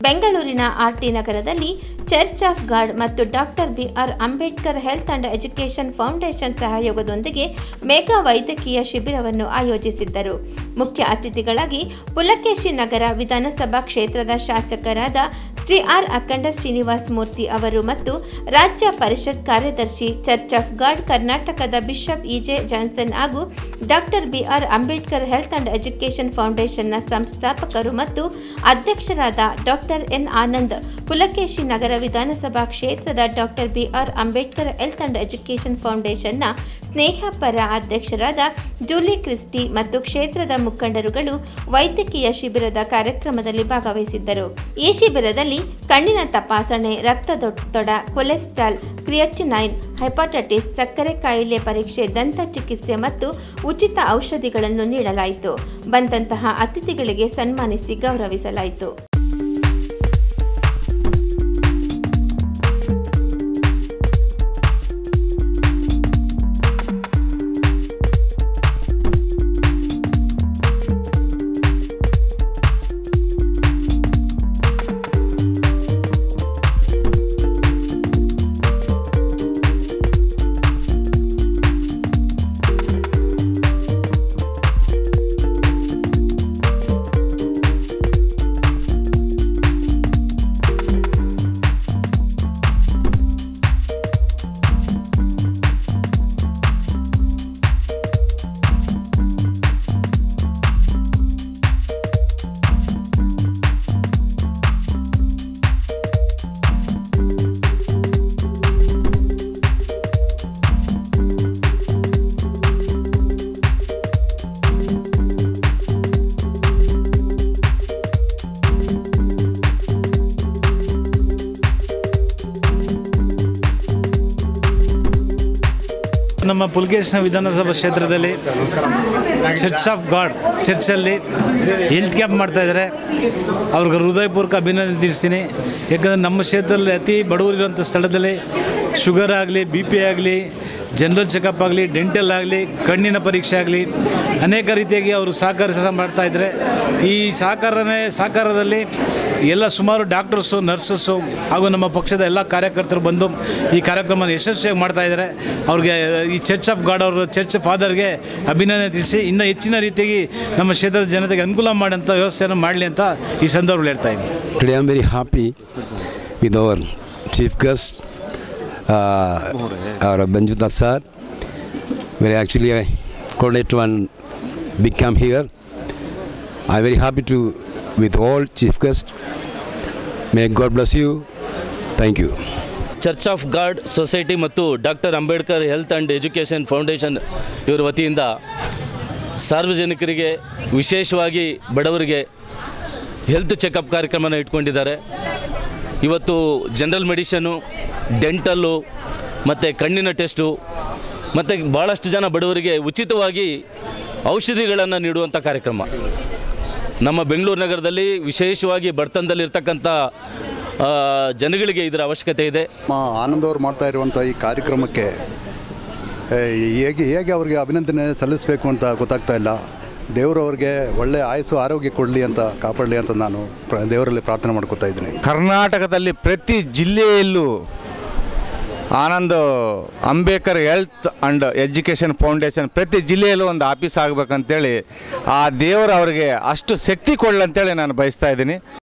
ಬೆಂಗಳೂರಿನ ಆರ್ಟಿ ನಗರದಲ್ಲಿ Church of God ಮತ್ತು doctor B R Ambedkar Health and Education Foundation ಸಹಯೋಗದೊಂದಿಗೆ ಮೆಗಾ ವೈದ್ಯಕೀಯ ಶಿಬಿರವನ್ನು ಆಯೋಜಿಸಿದ್ದರು ಮುಖ್ಯ ಅತಿಥಿಗಳಾಗಿ ಪುಲಕೇಶಿ ನಗರ ವಿಧಾನಸಭಾ ಕ್ಷೇತ್ರದ ಶಾಸಕರಾದ ಶ್ರೀ ಆರ್ ಅಖಂಡ ಶ್ರೀನಿವಾಸ್ ಮೂರ್ತಿ ಅವರು ಮತ್ತು ರಾಜ್ಯ ಪರಿಷತ್ ಕಾರ್ಯದರ್ಶಿ ಚರ್ಚ್ ಆಫ್ ಗಾಡ್ ಕರ್ನಾಟಕದ ಬಿಷಪ್ ಇಜೆ ಜಾನ್ಸನ್ ಹಾಗೂ doctor B R Ambedkar Health and Education ಫೌಂಡೇಶನ್ನ ಸಂಸ್ಥಾಪಕರು ಮತ್ತು ಅಧ್ಯಕ್ಷರಾದ ಡಾಕ್ಟರ್ ಎನ್ ಆನಂದ್ ಪುಲಕೇಶಿ ನಗರ ವಿಧಾನಸಭಾ ಕ್ಷೇತ್ರದ doctor B R Ambedkar Health and Education ಫೌಂಡೇಶನ್ನ ಸ್ನೇಹಪರ ಅಧ್ಯಕ್ಷರಾದ ಜೂಲಿ ಕ್ರಿಸ್ಟಿ ಮತ್ತು ಕ್ಷೇತ್ರದ ಮುಖಂಡರುಗಳು ವೈದ್ಯಕೀಯ ಶಿಬಿರದ ಕಾರ್ಯಕ್ರಮದಲ್ಲಿ ಭಾಗವಹಿಸಿದ್ದರು ಈ ಶಿಬಿರದಲ್ಲಿ ಕಣ್ಣಿನ ತಪಾಸಣೆ ರಕ್ತದೊತ್ತಡ ಕೊಲೆಸ್ಟ್ರಾಲ್ ಕ್ರಿಯಟಿನೈನ್ ಹೆಪಾಟೈಟಿಸ್ ಸಕ್ಕರೆ ಕಾಯಿಲೆ ಪರೀಕ್ಷೆ ದಂತ ಚಿಕಿತ್ಸೆ ಮತ್ತು ಉಚಿತ ಔಷಧಿಗಳನ್ನು ನೀಡಲಾಯಿತು ಬಂದಂತಹ ಅತಿಥಿಗಳಿಗೆ ಸನ್ಮಾನಿಸಿ ಗೌರವಿಸಲಾಯಿತು ನಮ್ಮ ಪುಲ್ಕೇಶ್ನ ವಿಧಾನಸಭಾ ಕ್ಷೇತ್ರದಲ್ಲಿ ಚರ್ಚ್ ಆಫ್ ಗಾಡ್ ಚರ್ಚಲ್ಲಿ ಹೆಲ್ತ್ ಕ್ಯಾಂಪ್ ಮಾಡ್ತಾ ಇದ್ದಾರೆ ಅವ್ರಿಗೆ ಹೃದಯಪೂರ್ವಕ ಅಭಿನಂದನೆ ತಿಳಿಸ್ತೀನಿ ಯಾಕಂದರೆ ನಮ್ಮ ಕ್ಷೇತ್ರದಲ್ಲಿ ಅತಿ ಬಡವರಿರುವಂಥ ಸ್ಥಳದಲ್ಲಿ ಶುಗರ್ ಆಗಲಿ ಬಿ ಪಿ ಆಗಲಿ ಜನರಲ್ ಚೆಕಪ್ ಆಗಲಿ ಡೆಂಟಲ್ ಆಗಲಿ ಕಣ್ಣಿನ ಪರೀಕ್ಷೆ ಆಗಲಿ ಅನೇಕ ರೀತಿಯಾಗಿ ಅವರು ಸಹಕಾರ ಸಹ ಮಾಡ್ತಾ ಇದ್ದಾರೆ ಈ ಸಹಕಾರನೇ ಸಹಕಾರದಲ್ಲಿ ಎಲ್ಲ ಸುಮಾರು ಡಾಕ್ಟರ್ಸು ನರ್ಸಸ್ಸು ಹಾಗೂ ನಮ್ಮ ಪಕ್ಷದ ಎಲ್ಲ ಕಾರ್ಯಕರ್ತರು ಬಂದು ಈ ಕಾರ್ಯಕ್ರಮನ ಯಶಸ್ವಿಯಾಗಿ ಮಾಡ್ತಾ ಇದ್ದಾರೆ ಅವ್ರಿಗೆ ಈ ಚರ್ಚ್ ಆಫ್ ಗಾಡ್ ಅವರು ಚರ್ಚ್ ಫಾದರ್ಗೆ ಅಭಿನಂದನೆ ತಿಳಿಸಿ ಇನ್ನೂ ಹೆಚ್ಚಿನ ರೀತಿಯಾಗಿ ನಮ್ಮ ಕ್ಷೇತ್ರದ ಜನತೆಗೆ ಅನುಕೂಲ ಮಾಡೋಂಥ ವ್ಯವಸ್ಥೆಯನ್ನು ಮಾಡಲಿ ಅಂತ ಈ ಸಂದರ್ಭದಲ್ಲಿ ಹೇಳ್ತಾ ಇದ್ದೀನಿ Today I'm very happy with our chief guest, uh, our Banjuta sir. We actually uh, coordinated one big camp here. I'm very happy to with all chief guests. May God bless you. Thank you. Church of God society ಮತ್ತು doctor Ambedkar Health and Education Foundation ಇವರ ವತಿಯಿಂದ ಸಾರ್ವಜನಿಕರಿಗೆ ವಿಶೇಷವಾಗಿ ಬಡವರಿಗೆ health checkup ಕಾರ್ಯಕ್ರಮನ ಇಟ್ಕೊಂಡಿದ್ದಾರೆ ಇವತ್ತು general medicine dental ಮತ್ತು ಕಣ್ಣಿನ ಟೆಸ್ಟು ಮತ್ತು ಭಾಳಷ್ಟು ಜನ ಬಡವರಿಗೆ ಉಚಿತವಾಗಿ ಔಷಧಿಗಳನ್ನು ನೀಡುವಂಥ ಕಾರ್ಯಕ್ರಮ ನಮ್ಮ ಬೆಂಗಳೂರು ನಗರದಲ್ಲಿ ವಿಶೇಷವಾಗಿ ಬಡತನದಲ್ಲಿರ್ತಕ್ಕಂಥ ಆ, ಜನಗಳಿಗೆ ಇದರ ಅವಶ್ಯಕತೆ ಇದೆ ನಮ್ಮ ಆನಂದ್ ಅವರು ಮಾಡ್ತಾ ಇರುವಂಥ ಈ ಕಾರ್ಯಕ್ರಮಕ್ಕೆ ಏ, ಹೇಗೆ ಹೇಗೆ ಅವರಿಗೆ ಅಭಿನಂದನೆ ಸಲ್ಲಿಸಬೇಕು ಅಂತ ಗೊತ್ತಾಗ್ತಾ ಇಲ್ಲ ದೇವರು ಅವ್ರಿಗೆ ಒಳ್ಳೆಯ ಆಯಸ್ಸು ಆರೋಗ್ಯ ಕೊಡಲಿ ಅಂತ ಕಾಪಾಡಲಿ ಅಂತ ನಾನು ಪ್ರ- ದೇವರಲ್ಲಿ ಪ್ರಾರ್ಥನೆ ಮಾಡ್ಕೊತಾ ಇದ್ದೀನಿ ಕರ್ನಾಟಕದಲ್ಲಿ ಪ್ರತಿ ಜಿಲ್ಲೆಯಲ್ಲೂ Anand Ambedkar Health and Education Foundation ಪ್ರತಿ ಜಿಲ್ಲೆಯಲ್ಲೂ ಒಂದು ಆಫೀಸ್ ಆಗಬೇಕಂತೇಳಿ ಆ ದೇವರು ಅವರಿಗೆ ಅಷ್ಟು ಶಕ್ತಿ ಕೊಡಲಿ ಅಂತೇಳಿ ನಾನು ಬಯಸ್ತಾ ಇದ್ದೀನಿ